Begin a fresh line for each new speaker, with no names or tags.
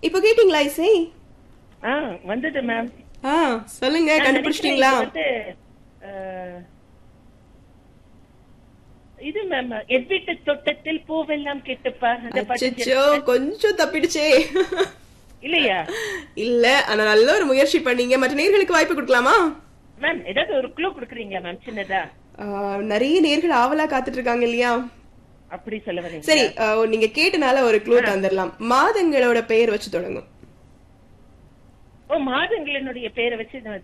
இப்போ கேட்டீங்களா இசை
ஆ வந்தது மேம்
ஆ சொல்லுங்க கண்டுபிடிச்சிட்டீங்களா
வந்து அஹ், இது மேம் எவ்விட்டு தோட்டத்தில் பூவெல்லாம் கெட்டுப்பா அந்த பாட்டு
அச்சோ கொஞ்சம் தப்பிடுச்சே
இல்லையா
இல்ல ஆனா நல்ல ஒரு முயற்சி பண்ணீங்க மற்ற நேர்களுக்கு வாய்ப்பு கொடுக்கலாமா
மேம் ஏதாவது ஒரு க்ளூ கொடுக்குறீங்களா மேம் சின்னதா
ஆ, நிறைய நேர்கள் ஆவலா காத்துட்டு இருக்காங்க இல்லையா
அப்படி சொல்ல வரீங்க
சரி ஆ, நீங்க கேட்டனால ஒரு க்ளூ தந்துடலாம் மாதங்களோட பெயர் வச்சு தொடங்கும்
ஓ மாதங்களினுடைய பேரை வச்சு நான்